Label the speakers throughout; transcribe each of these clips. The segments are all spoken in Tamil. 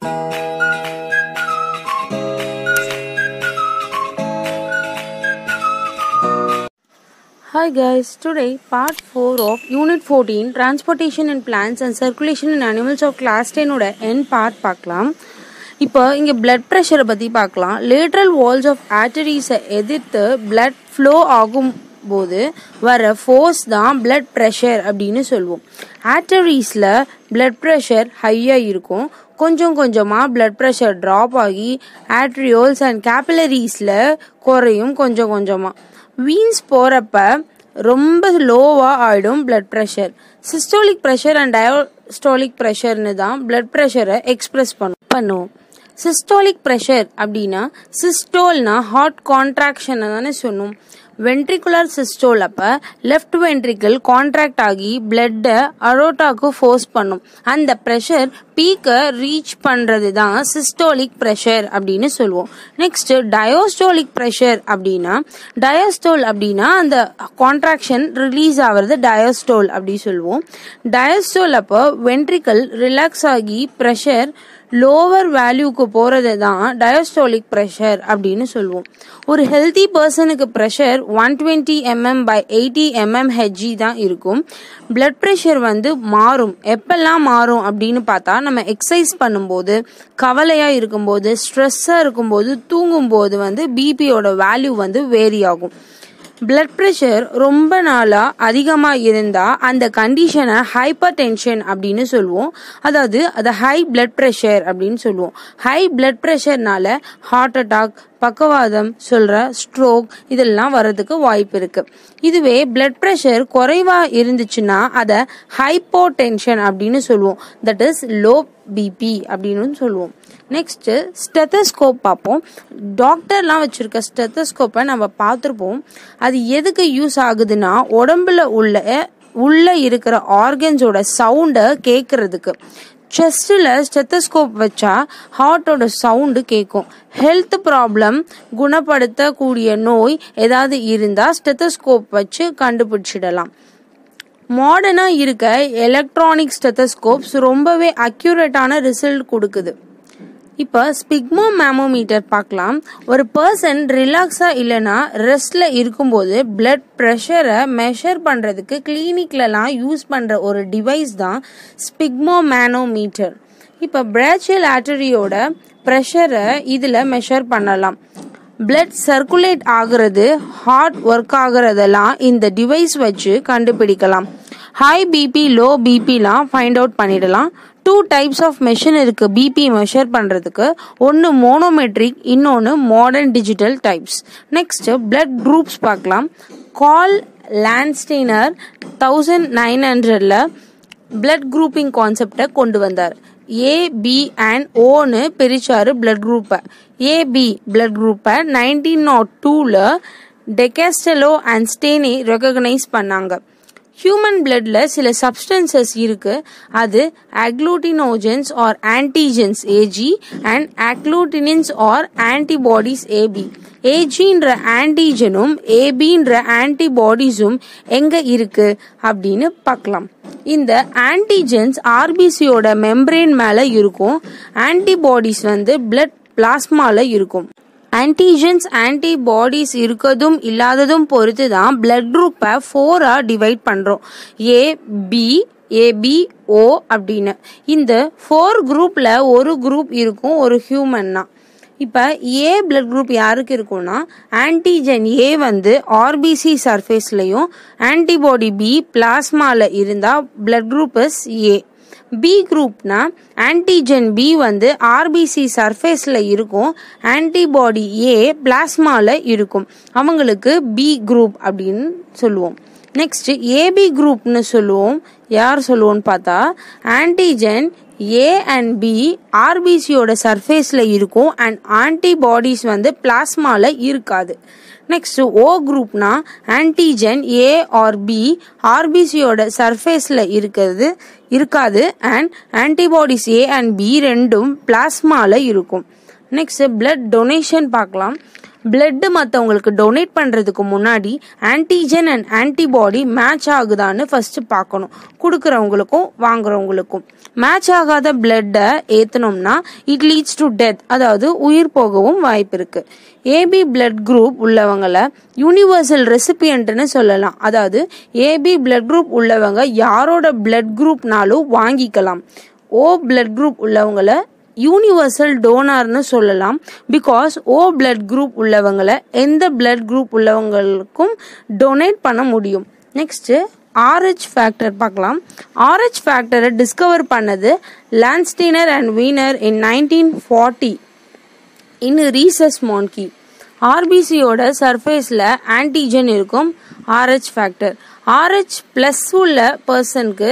Speaker 1: Hi guys, today part 4 of Unit 14 Transportation in Plants and Circulation in Animals of Class 10 ஓட end part பார்க்கலாம் இப்போ இங்கே blood pressure பற்றி பார்க்கலாம் lateral walls of arteries எதிர்த்து blood flow ஆகும் போது வர ஃபோர்ஸ் தான் blood pressure அப்படின்னு சொல்லுவோம் ஆர்டரிஸில் blood pressure ஹையாக இருக்கும் கொஞ்சம் கொஞ்சமாக blood pressure ட்ராப் ஆகி ஆட்ரியோல்ஸ் அண்ட் கேபிலரிஸில் குறையும் கொஞ்சம் கொஞ்சமாக வீன்ஸ் போகிறப்ப ரொம்ப லோவாக ஆகிடும் blood pressure systolic pressure and diastolic ப்ரெஷர்னு தான் பிளட் ப்ரெஷரை எக்ஸ்பிரஸ் பண்ணும் பண்ணுவோம் சிஸ்டோலிக் ப்ரெஷர் அப்படின்னா சிஸ்டோல்னா ஹார்ட் கான்ட்ராக்ஷனை தானே சொன்னோம் வென்ட்ரிகுலர் சிஸ்டோல் அப்போ லெஃப்ட் வென்ட்ரிக்கிள் கான்ட்ராக்ட் ஆகி பிளட்டை அரோட்டாக்கு ஃபோர்ஸ் பண்ணும் அந்த ப்ரெஷர் பீக்கை ரீச் பண்ணுறது தான் சிஸ்டோலிக் ப்ரெஷர் அப்படின்னு சொல்லுவோம் நெக்ஸ்ட் டயோஸ்டோலிக் ப்ரெஷர் அப்படின்னா டயோஸ்டோல் அப்படின்னா அந்த கான்ட்ராக்ஷன் ரிலீஸ் ஆகிறது டயோஸ்டோல் அப்படி சொல்லுவோம் டயோஸ்டோல் அப்போ வென்ட்ரிக்கல் ரிலாக்ஸ் ஆகி ப்ரெஷர் லோவர் வேல்யூக்கு போகிறது தான் டயஸ்டோலிக் ப்ரெஷர் அப்படின்னு சொல்லுவோம் ஒரு ஹெல்த்தி பர்சனுக்கு pressure one twenty mm by eighty mm Hg தான் இருக்கும் பிளட் ப்ரெஷர் வந்து மாறும் எப்பெல்லாம் மாறும் அப்படின்னு பார்த்தா நம்ம எக்ஸசைஸ் பண்ணும்போது கவலையாக இருக்கும்போது ஸ்ட்ரெஸ்ஸாக இருக்கும்போது தூங்கும்போது வந்து பிபியோட வேல்யூ வந்து வேரி ஆகும் பிளட் ப்ரெஷர் ரொம்ப நாளாக அதிகமாக இருந்தால் அந்த கண்டிஷனை ஹைப்பர் டென்ஷன் அப்படின்னு சொல்லுவோம் அதாவது அது ஹை பிளட் ப்ரெஷர் அப்படின்னு சொல்லுவோம் ஹை பிளட் ப்ரெஷர்னால ஹார்ட் அட்டாக் பக்கவாதம் சொல்கிற ஸ்ட்ரோக் இதெல்லாம் வர்றதுக்கு வாய்ப்பு இருக்குது இதுவே பிளட் ப்ரெஷர் குறைவாக இருந்துச்சுன்னா அதை ஹைப்போ டென்ஷன் அப்படின்னு சொல்லுவோம் தட் இஸ் லோ பிபி அப்படின்னு சொல்லுவோம் நெக்ஸ்ட்டு ஸ்டெத்தஸ்கோப் பார்ப்போம் டாக்டர்லாம் வச்சுருக்க ஸ்டெத்தஸ்கோப்பை நம்ம பார்த்துருப்போம் அது எதுக்கு யூஸ் ஆகுதுன்னா உடம்புல உள்ள உள்ள இருக்கிற ஆர்கன்ஸோட சவுண்டை கேட்கறதுக்கு செஸ்டில் ஸ்டெத்தஸ்கோப் வச்சா ஹார்ட்டோட சவுண்டு கேட்கும் ஹெல்த் ப்ராப்ளம் குணப்படுத்தக்கூடிய நோய் ஏதாவது இருந்தால் ஸ்டெத்தஸ்கோப் வச்சு கண்டுபிடிச்சிடலாம் மாடர்னாக இருக்க எலக்ட்ரானிக் ஸ்டெத்தஸ்கோப்ஸ் ரொம்பவே அக்யூரேட்டான ரிசல்ட் கொடுக்குது இப்போ ஸ்பிக்மோ மேமோமீட்டர் பார்க்கலாம் ஒரு பர்சன் ரிலாக்ஸாக இல்லைன்னா ரெஸ்டில் இருக்கும்போது பிளட் ப்ரெஷரை மெஷர் பண்ணுறதுக்கு கிளினிக்லலாம் யூஸ் பண்ணுற ஒரு டிவைஸ் தான் ஸ்பிக்மோ மேனோமீட்டர் இப்போ பிராச்சியல் ஆர்டரியோட ப்ரெஷரை இதில் மெஷர் பண்ணலாம் பிளட் சர்க்குலேட் ஆகுறது ஹார்ட் ஒர்க் ஆகுறதெல்லாம் இந்த டிவைஸ் வச்சு கண்டுபிடிக்கலாம் ஹை பிபி லோ பிபிலாம் ஃபைண்ட் அவுட் பண்ணிடலாம் டூ டைப்ஸ் ஆஃப் மெஷின் இருக்கு பிபி மெஷர் பண்ணுறதுக்கு ஒன்று மோனோமெட்ரிக் இன்னொன்று modern digital types next blood groups பார்க்கலாம் கால் லேண்ட்ஸ்டெய்னர் தௌசண்ட் நைன் ஹண்ட்ரட்ல பிளட் குரூப்பிங் கான்செப்டை கொண்டு வந்தார் ஏ பி அண்ட் ஓன்னு பிரிச்சாரு பிளட் குரூப்பை ஏபி பிளட் குரூப்பை நைன்டீன் நாட் டூவில் டெகாஸ்டலோ அண்ட் ஸ்டேனி ரெக்கக்னைஸ் பண்ணாங்க ஹியூமன் பிளட்ல சில சப்ஸ்டன்சஸ் இருக்கு அது agglutinogens or antigens AG and agglutinins or antibodies AB ஏஜின்ற ஆன்டிஜனும் ஏபின்ற ஆன்டிபாடிஸும் எங்க இருக்கு அப்படின்னு பார்க்கலாம் இந்த ஆன்டிஜென்ஸ் ஆர்பிசியோட மெம்பரேன் மேல இருக்கும் ஆன்டிபாடிஸ் வந்து பிளட் பிளாஸ்மால இருக்கும் ஆன்டிஜென்ஸ் ஆன்டிபாடிஸ் இருக்கதும் இல்லாததும் பொறுத்து தான் பிளட் குரூப்பை ஃபோராக டிவைட் பண்ணுறோம் ஏ பி ஏபி ஓ அப்படின்னு இந்த ஃபோர் குரூப்பில் ஒரு குரூப் இருக்கும் ஒரு ஹியூமன்னா இப்போ ஏ பிளட் குரூப் யாருக்கு இருக்கும்னா ஆன்டிஜென் ஏ வந்து ஆர்பிசி சர்ஃபேஸ்லையும் ஆன்டிபாடி பி பிளாஸ்மாவில் இருந்தால் blood group is A B குரூப்னா ஆன்டிஜென் பி வந்து ஆர்பிசி சர்ஃபேஸில் இருக்கும் ஆன்டிபாடி ஏ பிளாஸ்மாவில் இருக்கும் அவங்களுக்கு பி குரூப் அப்படின்னு சொல்லுவோம் நெக்ஸ்ட் ஏபி குரூப்னு சொல்லுவோம் யார் சொல்லுவோம்னு பார்த்தா ஆன்டிஜென் ஏ அண்ட் பி ஆர்பிசியோட சர்ஃபேஸில் இருக்கும் அண்ட் ஆன்டிபாடிஸ் வந்து பிளாஸ்மாவில் இருக்காது நெக்ஸ்ட் ஓ குரூப்னா ஆன்டிஜென் ஏ ஆர் பி ஆர்பிசியோட சர்ஃபேஸில் இருக்கிறது இருக்காது and antibodies A and B ரெண்டும் பிளாஸ்மாவில் இருக்கும் நெக்ஸ்ட் பிளட் டொனேஷன் பார்க்கலாம் பிளட்டு மற்றவங்களுக்கு டொனேட் பண்ணுறதுக்கு முன்னாடி ஆன்டிஜன் அண்ட் ஆன்டிபாடி மேட்ச் ஆகுதான்னு ஃபர்ஸ்ட் பார்க்கணும் கொடுக்குறவங்களுக்கும் வாங்குறவங்களுக்கும் மேட்ச் ஆகாத பிளட்டை ஏற்றணும்னா இட் லீட்ஸ் டு டெத் அதாவது உயிர் போகவும் வாய்ப்பு இருக்கு ஏபி பிளட் குரூப் உள்ளவங்களை யூனிவர்சல் ரெசிபியன்ட்னு சொல்லலாம் அதாவது ஏபி பிளட் குரூப் உள்ளவங்க யாரோட பிளட் குரூப்னாலும் வாங்கிக்கலாம் ஓ பிளட் குரூப் உள்ளவங்களை யூனிவர்சல் டோனார்னு சொல்லலாம் பிகாஸ் ஓ பிளட் குரூப் உள்ளவங்களை எந்த பிளட் குரூப் உள்ளவங்களுக்கும் டொனேட் பண்ண முடியும் நெக்ஸ்ட்டு ஆர்ஹெச் ஃபேக்டர் பார்க்கலாம் ஆர்ஹெச் ஃபேக்டரை டிஸ்கவர் பண்ணது Landsteiner and Wiener in nineteen forty in rhesus monkey ஆர்பிசியோட சர்ஃபேஸில் ஆன்டிஜன் இருக்கும் ஆர்ஹெச் ஃபேக்டர் ஆர்ஹெச் ப்ளஸ் உள்ள பர்சனுக்கு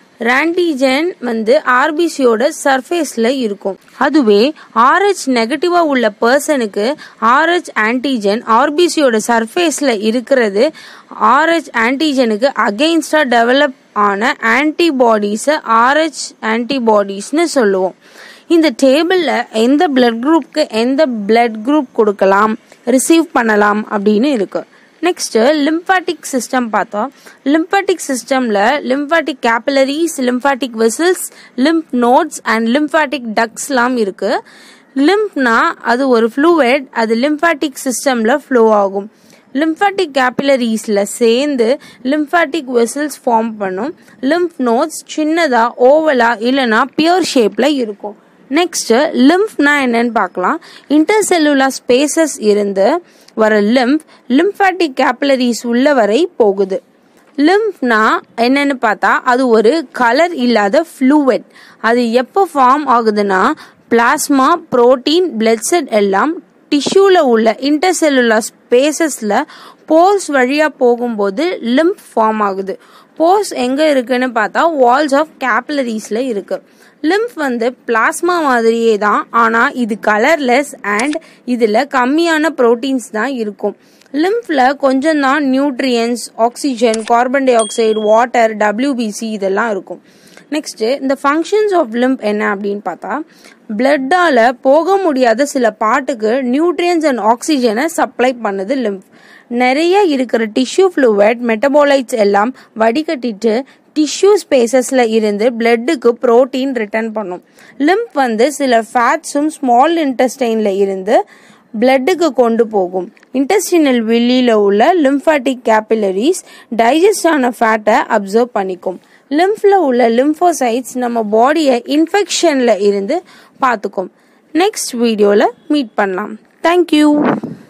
Speaker 1: ரான்டிஜன் வந்து ஆர்பிசியோட சர்ஃபேஸில் இருக்கும் அதுவே ஆர்ஹெச் நெகட்டிவாக உள்ள பர்சனுக்கு ஆர்ஹெச் ஆன்டிஜன் ஆர்பிசியோட சர்ஃபேஸில் இருக்கிறது ஆர்ஹெச் ஆன்டிஜனுக்கு அகெயின்ஸ்டாக டெவலப் ஆன ஆன்டிபாடிஸை ஆர்ஹெச் ஆன்டிபாடிஸ்னு சொல்லுவோம் இந்த டேபிளில் எந்த பிளட் குரூப்க்கு எந்த பிளட் குரூப் கொடுக்கலாம் ரிசீவ் பண்ணலாம் அப்படின்னு இருக்கு நெக்ஸ்ட்டு லிம்பாட்டிக் சிஸ்டம் பார்த்தோம் லிம்பாட்டிக் சிஸ்டமில் lymphatic capillaries lymphatic vessels lymph nodes and lymphatic டக்ஸ்லாம் இருக்கு லிம்ப்னா அது ஒரு ஃப்ளூவெட் அது லிம்பாட்டிக் சிஸ்டமில் ஃப்ளோ ஆகும் லிம்பாட்டிக் கேபிலரிஸில் சேர்ந்து லிம்பாட்டிக் வெசல்ஸ் ஃபார்ம் பண்ணும் லிம்ப் நோட்ஸ் சின்னதாக ஓவலாக இல்லைனா பியூர் ஷேப்பில் இருக்கும் நெக்ஸ்ட் லிம்ப்னா என்னன்னு பார்க்கலாம் இன்டர்செல்லுலர் ஸ்பேசஸ் இருந்து வர லிம்ப் லிம்பாட்டிக் கேபிலரிஸ் உள்ள வரை போகுது லிம்ப்னா என்னன்னு பார்த்தா அது ஒரு கலர் இல்லாத ஃப்ளூவெட் அது எப்போ ஃபார்ம் ஆகுதுன்னா பிளாஸ்மா புரோட்டீன் பிளட் செட் எல்லாம் டிஷ்யூவில் உள்ள இன்டர்செல்லுலர் ஸ்பேசஸில் போர்ஸ் வழியாக போகும்போது லிம்ப் ஃபார்ம் ஆகுது போர்ஸ் எங்கே இருக்குன்னு பார்த்தா வால்ஸ் ஆஃப் கேபிலரிஸில் இருக்குது லிம்ப் வந்து பிளாஸ்மா மாதிரியே தான் ஆனால் இது கலர்லெஸ் அண்ட் இதில் கம்மியான ப்ரோட்டீன்ஸ் தான் இருக்கும் லிம்ஃபில் கொஞ்சம் தான் nutrients oxygen carbon dioxide water WBC இதெல்லாம் இருக்கும் நெக்ஸ்ட்டு இந்த ஃபங்க்ஷன்ஸ் ஆஃப் லிம்ப் என்ன அப்படின்னு பார்த்தா பிளட்டால் போக முடியாத சில பாட்டுக்கு நியூட்ரியன்ஸ் அண்ட் ஆக்சிஜனை சப்ளை பண்ணுது லிம்ப் நிறைய இருக்கிற டிஷ்யூ ஃப்ளூவட் மெட்டபாலைட்ஸ் எல்லாம் வடிகட்டிட்டு டிஷ்யூ ஸ்பேசஸில் இருந்து பிளட்டுக்கு ப்ரோட்டீன் ரிட்டர்ன் பண்ணும் லிம்ப் வந்து சில ஃபேட்ஸும் ஸ்மால் இன்டெஸ்டைனில் இருந்து பிளட்டுக்கு கொண்டு போகும் இன்டெஸ்டினல் வெளியில் உள்ள லிம்ஃபாட்டிக் கேபிலரிஸ் டைஜஸ்ட் ஆன ஃபேட்டை அப்சர்வ் பண்ணிக்கும் லிம்ஃபில் உள்ள லிம்ஃபோசைட்ஸ் நம்ம பாடியை இன்ஃபெக்ஷனில் இருந்து பார்த்துக்கும் நெக்ஸ்ட் வீடியோவில் மீட் பண்ணலாம் தேங்க்யூ